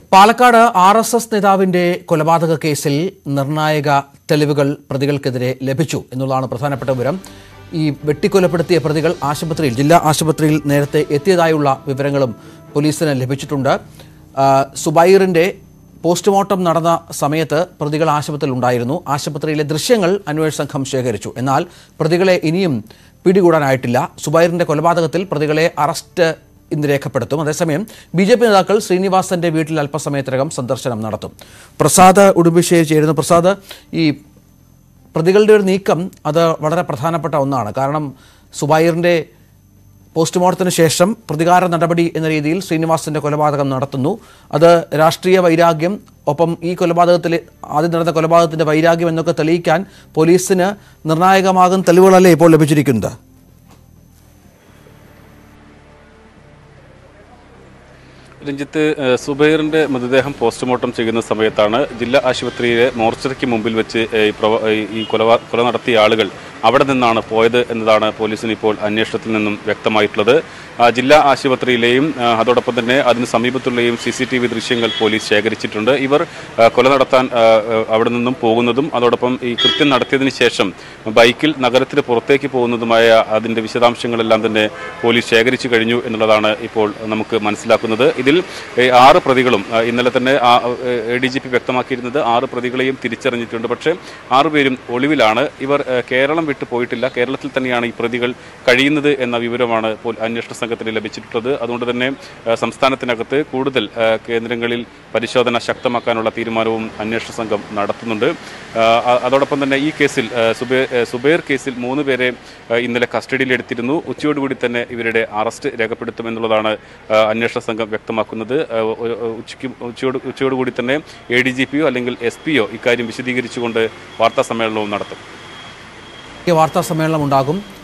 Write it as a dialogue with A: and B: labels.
A: Palakkad R S S നേതാവിന്റെ കൊലപാതക കേസിൽ നിർണായക തെളിവുകൾ പ്രതികൾക്കെതിരെ ലഭിച്ചു എന്നുള്ളതാണ് പ്രധാനപ്പെട്ട വിവരം ഈ വെട്ടിക്കൊലപ്പെടുത്തിയ പ്രതികൾ ആശുപത്രിയിൽ ജില്ലാ ആശുപത്രിയിൽ നേരത്തെ എത്തിയതായുള്ള വിവരങ്ങളും പോലീസിന് ലഭിച്ചിട്ടുണ്ട് ആ, സുബൈറിന്റെ പോസ്റ്റ്മോർട്ടം നടന്ന സമയത്ത് പ്രതികൾ ആശുപത്രിയിൽ ഉണ്ടായിരുന്നു ആശുപത്രിയിലെ ദൃശ്യങ്ങൾ അന്വേഷണ സംഘം ശേഖരിച്ചു എന്നാൽ പ്രതികളെ ഇനിയും പിടികൂടാനായിട്ടില്ല സുബൈറിന്റെ കൊലപാതകത്തിൽ പ്രതികളെ അറസ്റ്റ് ഇന്ന് രേഖപ്പെടുത്തും അതേസമയം ബി ജെ പി നേതാക്കൾ ശ്രീനിവാസന്റെ വീട്ടിൽ അല്പസമയത്തിനകം സന്ദർശനം നടത്തും പ്രസാദ് ഉടുമ്പിശ്ശേരി ചേരുന്നു പ്രസാദ് ഈ പ്രതികളുടെ ഒരു നീക്കം അത് വളരെ പ്രധാനപ്പെട്ട ഒന്നാണ് കാരണം സുബൈറിന്റെ പോസ്റ്റ്മോർട്ടത്തിന് ശേഷം പ്രതികാര നടപടി എന്ന രീതിയിൽ ശ്രീനിവാസന്റെ കൊലപാതകം നടത്തുന്നു അത് രാഷ്ട്രീയ വൈരാഗ്യം ഒപ്പം ഈ കൊലപാതകത്തിൽ ആദ്യം നടന്ന കൊലപാതകത്തിന്റെ വൈരാഗ്യം എന്നൊക്കെ തെളിയിക്കാൻ പോലീസിന് നിർണായകമാകുന്ന തെളിവുകളല്ലേ ഇപ്പോൾ ലഭിച്ചിരിക്കുന്നത്
B: രഞ്ജിത്ത് ഏഹ്, സുബൈറിന്റെ മൃതദേഹം പോസ്റ്റ്മോർട്ടം ചെയ്യുന്ന സമയത്താണ് ജില്ലാ ആശുപത്രിയിലെ മോർച്ചറിക്ക് മുമ്പിൽ വെച്ച് ഏഹ്, ഈ പ്രവ- ഈ- ഈ കൊലപാ കൊല നടത്തിയ ആളുകൾ അവിടെ നിന്നാണ് പോയത് എന്നതാണ് പോലീസിന് ഇപ്പോൾ അന്വേഷണത്തിൽ നിന്നും വ്യക്തമായിട്ടുള്ളത് ആ, ജില്ലാ ആശുപത്രിയിലെയും ആ, അതോടൊപ്പം തന്നെ അതിന് സമീപത്തുള്ളയും സി സി ടി വി ദൃശ്യങ്ങൾ പോലീസ് ശേഖരിച്ചിട്ടുണ്ട് ഇവർ ആ, കൊല നടത്താൻ ആ, ആ, അവിടെ നിന്നും പോകുന്നതും അതോടൊപ്പം ഈ കൃത്യം നടത്തിയതിന് ശേഷം ബൈക്കിൽ നഗരത്തിന് പുറത്തേക്ക് പോകുന്നതുമായ അതിൻ്റെ വിശദാംശങ്ങളെല്ലാം തന്നെ പോലീസ് ശേഖരിച്ചു കഴിഞ്ഞു എന്നുള്ളതാണ് ഇപ്പോൾ നമുക്ക് മനസ്സിലാക്കുന്നത് ഇതിൽ ഏ, ആറ് പ്രതികളും ആ, ഇന്നലെ തന്നെ എ ഡി ജി പി വ്യക്തമാക്കിയിരുന്നത് ആറ് പ്രതികളെയും തിരിച്ചറിഞ്ഞിട്ടുണ്ട് പക്ഷേ ആറുപേരും ഒളിവിലാണ് ഇവർ ഏ, കേരളം വിട്ടു പോയിട്ടില്ല കേരളത്തിൽ തന്നെയാണ് ഈ പ്രതികൾ കഴിയുന്നത് എന്ന വിവരമാണ് ഇപ്പോൾ അന്വേഷണ സംഘത്തിന് ലഭിച്ചിട്ടുള്ളത് അതുകൊണ്ട് തന്നെ ഏ, സംസ്ഥാനത്തിനകത്ത് കൂടുതൽ ഏ, കേന്ദ്രങ്ങളിൽ പരിശോധന ശക്തമാക്കാനുള്ള തീരുമാനവും അന്വേഷണ സംഘം നടത്തുന്നുണ്ട് ആ, അ- അതോടൊപ്പം തന്നെ ഈ കേസിൽ ഏ, സുബൈർ ഏ, സുബൈർ കേസിൽ മൂന്ന് പേരെ ഏ, ഇന്നലെ കസ്റ്റഡിയിലെടുത്തിരുന്നു ഉച്ചയോടുകൂടി തന്നെ ഇവരുടെ അറസ്റ്റ് രേഖപ്പെടുത്തുമെന്നുള്ളതാണ് ആ, അന്വേഷണ സംഘം വ്യക്തമാക്കുന്നത് ആ, ഒ- ഒ- ഉച്ചയ്ക്ക് ഉച്ചയോട് ഉച്ചയോടുകൂടി തന്നെ എ ഡി ജി പിയോ അല്ലെങ്കിൽ എസ് പിയോ ഇക്കാര്യം വിശദീകരിച്ചുകൊണ്ട് വാർത്താ സമ്മേളനവും നടത്തും
A: ഈ വാർത്താ സമ്മേളനം ഉണ്ടാകും